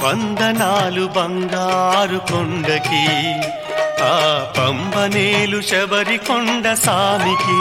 వందనాలు బంగారు కొండకి ఆ పంబనేలు శబరి కొండ సామికి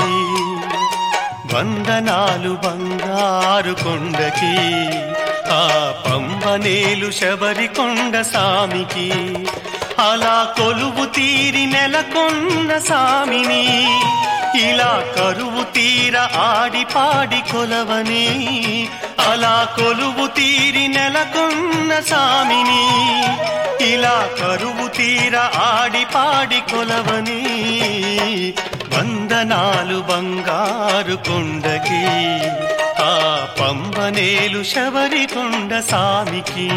వందనాలు బంగారు కొండకి ఆ పంబనేలు శబరి కొండ సామికి అలా కొలువు తీరి నెలకొన్న సామిని ఇలా కరువు తీర ఆడి పాడి కొలవని అలా కొలువు తీరి నెలకొన్న సామిని ఇలా కరువు తీర ఆడి పాడి కొలవని వందనాలు బంగారు కొండకి ఆ పంబనేలు శబరి కొండ సామికి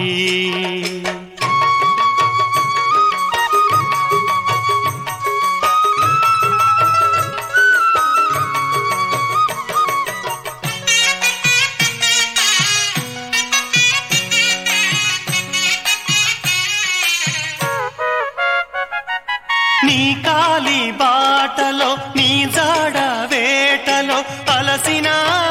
నీ కాలి బాటలో నీ జాడ వేటలో అలసిన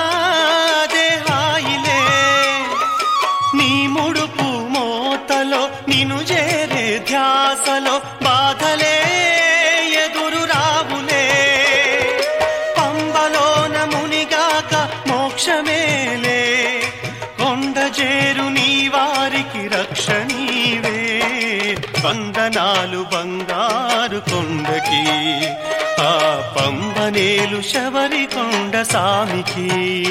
దేహాయిలే నీ ముడుపు మోతలో నిను చేరే ధ్యాసలో బాధలే ఎదురు రావులే పంబలోన మునిగాక మోక్షమేలే కొండ చేరు నీ వారికి రక్షణీవే వందనాలు బంగారు కొండకి ఆ పంబనేలు శబరి కొండ సామికి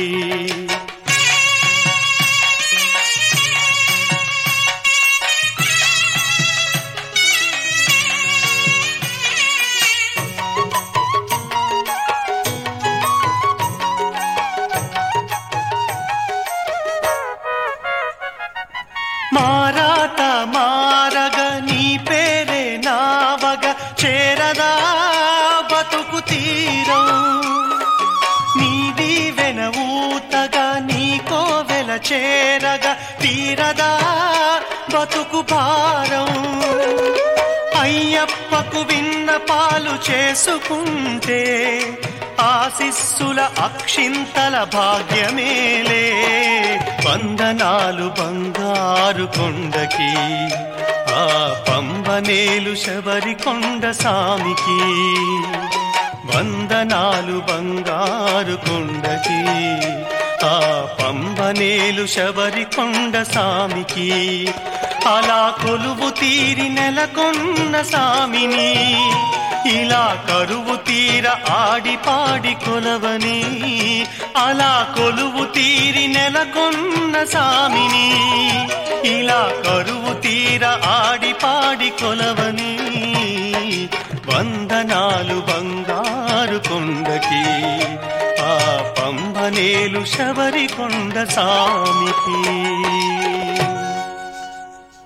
మారాత మారగ నీ పేరే నావగ చేరదా బతుకు తీరం నీ దీవెన ఊతగా నీ కోవెల చేరగా తీరదా బతుకు భారం అయ్యప్పకు విన్న పాలు చేసుకుంటే ఆశిస్సుల అక్షింతల భాగ్యమేలే వందనాలు బంగారు కొండకి ఆ పంబనేలు శబరి కొండ సామికి వందనాలు బంగారు కొండకి ఆ పంబనేలు శబరి కొండ సామికి అలా కొలువు తీరి నెలకొన్న సామిని ఇలా కరువు తీర ఆడి పాడి కొలవని అలా కొలువు తీరి నెలకొన్న సామిని ఇలా కరువు తీర ఆడి పాడి కొలవని వందనాలు బంగారు కొండకి ఆ పంబనేలు శబరి కొండ సామికి